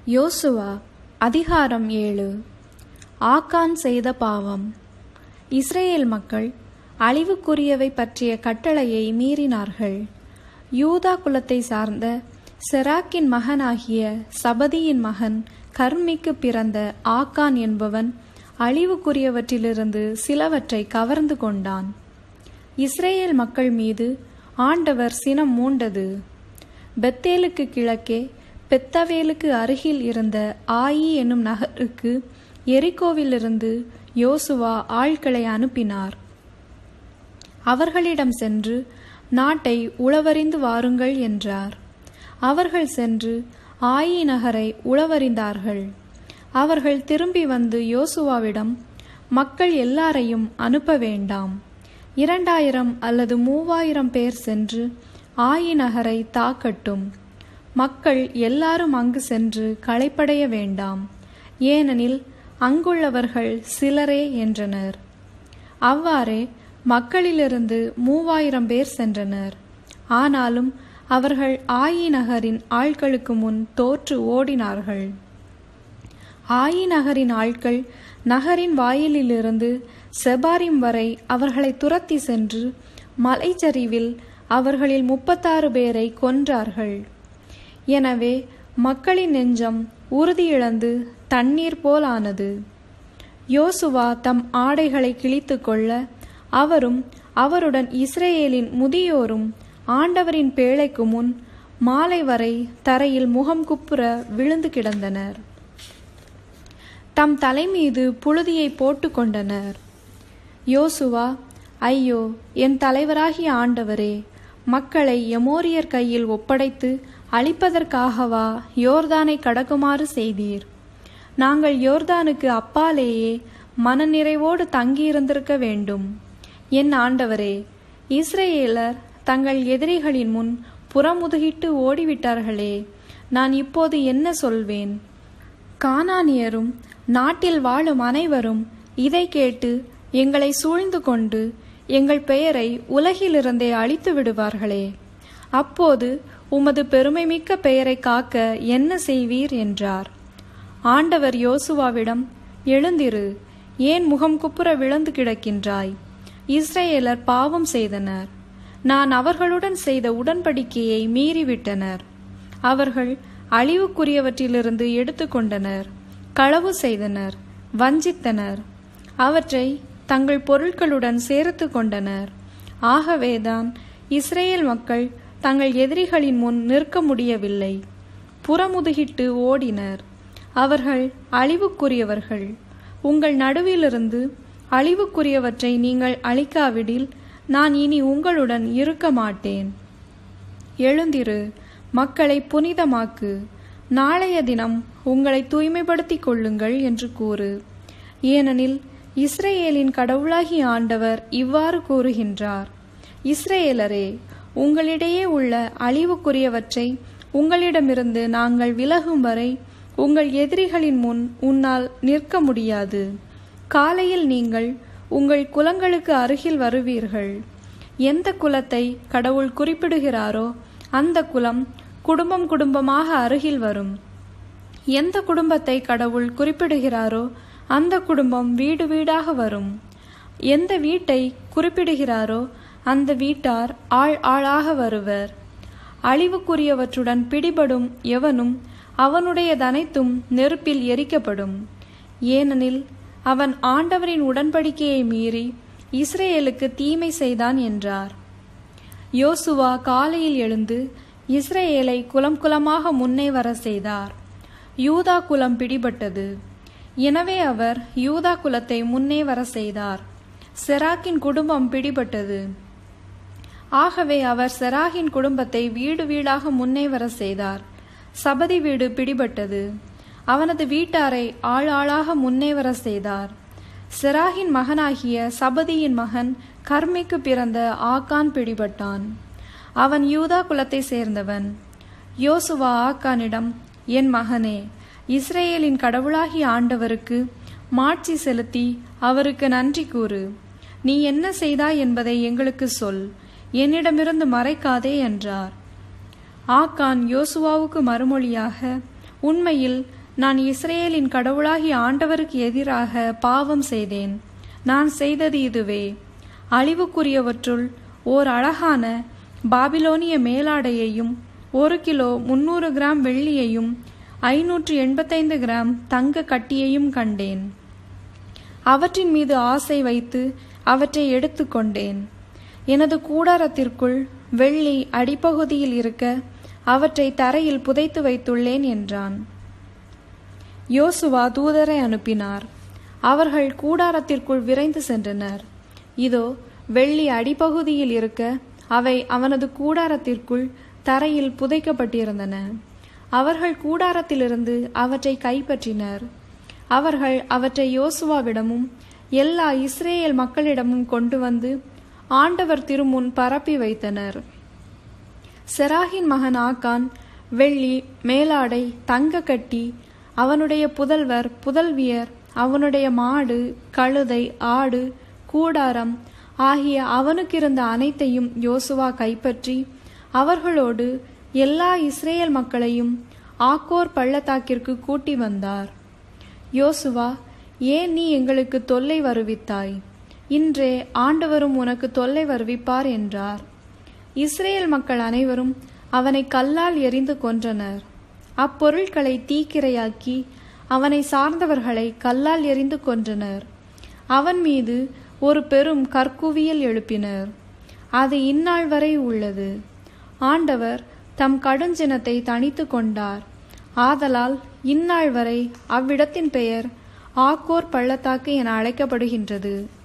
யோசுவா அதிகாரம் ஏழு ஆக்கான் செய்த பாவம் இஸ்ரேல் மக்கள் அழிவுக்குரியவை பற்றிய கட்டளையை மீறினார்கள் யூதா குலத்தை சார்ந்த செராக்கின் மகனாகிய சபதியின் மகன் கர்மிக்கு பிறந்த ஆக்கான் என்பவன் அழிவுக்குரியவற்றிலிருந்து சிலவற்றை கவர்ந்து கொண்டான் இஸ்ரேல் மக்கள் மீது ஆண்டவர் சினம் மூண்டது பெத்தேலுக்கு கிழக்கே பெத்தவேலுக்கு அருகில் இருந்த ஆயி என்னும் நகருக்கு எரிகோவிலிருந்து யோசுவா ஆட்களை அனுப்பினார் அவர்களிடம் சென்று நாட்டை உளவறிந்து வாருங்கள் என்றார் அவர்கள் சென்று ஆயி நகரை உளவறிந்தார்கள் அவர்கள் திரும்பி வந்து யோசுவாவிடம் மக்கள் எல்லாரையும் அனுப்ப வேண்டாம் இரண்டாயிரம் அல்லது மூவாயிரம் பேர் சென்று ஆயி நகரை தாக்கட்டும் மக்கள் எல்லாரும் அங்கு சென்று களைப்படைய வேண்டாம் ஏனெனில் அங்குள்ளவர்கள் சிலரே என்றனர் அவ்வாறே மக்களிலிருந்து மூவாயிரம் பேர் சென்றனர் ஆனாலும் அவர்கள் ஆயி நகரின் ஆட்களுக்கு முன் தோற்று ஓடினார்கள் ஆயி நகரின் ஆட்கள் நகரின் வாயிலிலிருந்து செபாரிம் வரை அவர்களை துரத்தி சென்று மலைச்சரிவில் அவர்களில் முப்பத்தாறு பேரை கொன்றார்கள் எனவே மக்களின் நெஞ்சம் உறுதியிழந்து தண்ணீர் போல் ஆனது யோசுவா தம் ஆடைகளை கிழித்து கொள்ள அவரும் அவருடன் இஸ்ரேலின் முதியோரும் ஆண்டவரின் பேழைக்கு முன் மாலை வரை தரையில் முகம் குப்புற விழுந்து கிடந்தனர் தம் தலைமீது புழுதியை போட்டு கொண்டனர் யோசுவா ஐயோ என் தலைவராகிய ஆண்டவரே மக்களை எமோரியர் கையில் ஒப்படைத்து அழிப்பதற்காகவா யோர்தானை கடக்குமாறு செய்தீர் நாங்கள் யோர்தானுக்கு அப்பாலேயே மனநிறைவோடு தங்கியிருந்திருக்க வேண்டும் என் ஆண்டவரே இஸ்ரேலர் தங்கள் எதிரிகளின் முன் புறமுதுகிட்டு ஓடிவிட்டார்களே நான் இப்போது என்ன சொல்வேன் கானானியரும் நாட்டில் வாழும் அனைவரும் இதை கேட்டு எங்களை சூழ்ந்து கொண்டு எங்கள் பெயரை உலகிலிருந்தே அழித்து விடுவார்களே அப்போது உமது பெருமைமிக்க பெயரை காக்க என்ன செய்வீர் என்றார் ஆண்டவர் யோசுவாவிடம் எழுந்திரு ஏன் முகம் குப்புற விழுந்து கிடக்கின்றாய் இஸ்ரேலர் பாவம் செய்தனர் நான் அவர்களுடன் செய்த உடன்படிக்கையை மீறிவிட்டனர் அவர்கள் அழிவுக்குரியவற்றிலிருந்து எடுத்துக்கொண்டனர் களவு செய்தனர் வஞ்சித்தனர் அவற்றை தங்கள் பொருட்களுடன் சேர்த்து கொண்டனர் ஆகவேதான் இஸ்ரேல் மக்கள் தங்கள் எதிரிகளின் முன் நிற்க முடியவில்லை புறமுதுகிட்டு ஓடினர் அவர்கள் அழிவுக்குரியவர்கள் உங்கள் நடுவிலிருந்து அழிவுக்குரியவற்றை நீங்கள் அழிக்காவிடில் நான் இனி உங்களுடன் இருக்க மாட்டேன் எழுந்திரு மக்களை புனிதமாக்கு நாளைய தினம் உங்களை தூய்மைப்படுத்திக் கொள்ளுங்கள் என்று கூறு ஏனெனில் இஸ்ரேலின் கடவுளாகிய ஆண்டவர் இவ்வாறு கூறுகின்றார் இஸ்ரேலரே உங்களிடையே உள்ள அழிவுக்குரியவற்றை உங்களிடமிருந்து நாங்கள் விலகும் வரை உங்கள் எதிரிகளின் முன் உன்னால் நிற்க முடியாது காலையில் நீங்கள் உங்கள் குலங்களுக்கு அருகில் வருவீர்கள் எந்த குலத்தை கடவுள் குறிப்பிடுகிறாரோ அந்த குலம் குடும்பம் குடும்பமாக அருகில் வரும் எந்த குடும்பத்தை கடவுள் குறிப்பிடுகிறாரோ அந்த குடும்பம் வீடு வீடாக வரும் எந்த வீட்டை குறிப்பிடுகிறாரோ அந்த வீட்டார் ஆள் ஆளாக வருவர் அழிவுக்குரியவற்றுடன் பிடிபடும் எவனும் அவனுடையதனைத்தும் நெருப்பில் எரிக்கப்படும் ஏனெனில் அவன் ஆண்டவரின் உடன்படிக்கையை மீறி இஸ்ரேலுக்கு தீமை செய்தான் என்றார் யோசுவா காலையில் எழுந்து இஸ்ரேலை குலம் குலமாக முன்னே வர செய்தார் யூதா குலம் பிடிபட்டது எனவே அவர் யூதா குலத்தை முன்னே வர செய்தார் செராக்கின் குடும்பம் பிடிபட்டது ஆகவே அவர் செராகின் குடும்பத்தை வீடு வீடாக முன்னே வர செய்தார் சபதி வீடு பிடிபட்டது அவனது வீட்டாரை ஆள் ஆளாக முன்னே வர செய்தார் செராகின் மகனாகிய சபதியின் மகன் கர்மிக்கு பிறந்த ஆக்கான் பிடிபட்டான் அவன் யூதா குலத்தை சேர்ந்தவன் யோசுவா ஆக்கானிடம் என் மகனே இஸ்ரேலின் கடவுளாகிய ஆண்டவருக்கு மாட்சி செலுத்தி அவருக்கு நன்றி கூறு நீ என்ன செய்தாய் என்பதை எங்களுக்கு சொல் என்னிடமிருந்து மறைக்காதே என்றார் ஆக்கான் யோசுவாவுக்கு மறுமொழியாக உண்மையில் நான் இஸ்ரேலின் கடவுளாகிய ஆண்டவருக்கு எதிராக பாவம் செய்தேன் நான் செய்தது இதுவே அழிவுக்குரியவற்றுள் ஓர் அழகான பாபிலோனிய மேலாடையையும் ஒரு கிலோ முன்னூறு கிராம் வெள்ளியையும் ஐநூற்று எண்பத்தைந்து கிராம் தங்க கட்டியையும் கண்டேன் அவற்றின் மீது ஆசை வைத்து அவற்றை எடுத்துக்கொண்டேன் எனது கூடாரத்திற்குள் வெள்ளி அடிப்பகுதியில் இருக்க அவற்றை தரையில் புதைத்து வைத்துள்ளேன் என்றான் யோசுவா தூதரை அனுப்பினார் அவர்கள் கூடாரத்திற்குள் விரைந்து சென்றனர் இதோ வெள்ளி அடிப்பகுதியில் இருக்க அவை அவனது கூடாரத்திற்குள் தரையில் புதைக்கப்பட்டிருந்தன அவர்கள் கூடாரத்திலிருந்து அவற்றை கைப்பற்றினர் அவர்கள் அவற்றை யோசுவாவிடமும் எல்லா இஸ்ரேல் மக்களிடமும் கொண்டு வந்து ஆண்டவர் திருமுன் பரப்பி வைத்தனர் செராகின் மகன் ஆக்கான் வெள்ளி மேலாடை தங்க கட்டி அவனுடைய புதல்வர் புதல்வியர் அவனுடைய மாடு கழுதை ஆடு கூடாரம் ஆகிய அவனுக்கிருந்த அனைத்தையும் யோசுவா கைப்பற்றி அவர்களோடு எல்லா இஸ்ரேல் மக்களையும் ஆக்கோர் பள்ளத்தாக்கிற்கு கூட்டி வந்தார் யோசுவா ஏன் நீ எங்களுக்கு தொல்லை வருவித்தாய் இன்றே ஆண்டவரும் உனக்கு தொல்லை வருவிப்பார் என்றார் இஸ்ரேல் மக்கள் அனைவரும் அவனை கல்லால் எறிந்து கொன்றனர் அப்பொருட்களை தீக்கிரையாக்கி அவனை சார்ந்தவர்களை கல்லால் எறிந்து கொன்றனர் அவன் மீது ஒரு பெரும் கற்குவியல் எழுப்பினர் அது இந்நாள் வரை உள்ளது ஆண்டவர் தம் கடுஞ்சினத்தை தணித்து கொண்டார் ஆதலால் இந்நாள் வரை அவ்விடத்தின் பெயர் ஆக்கோர் பள்ளத்தாக்கு என அழைக்கப்படுகின்றது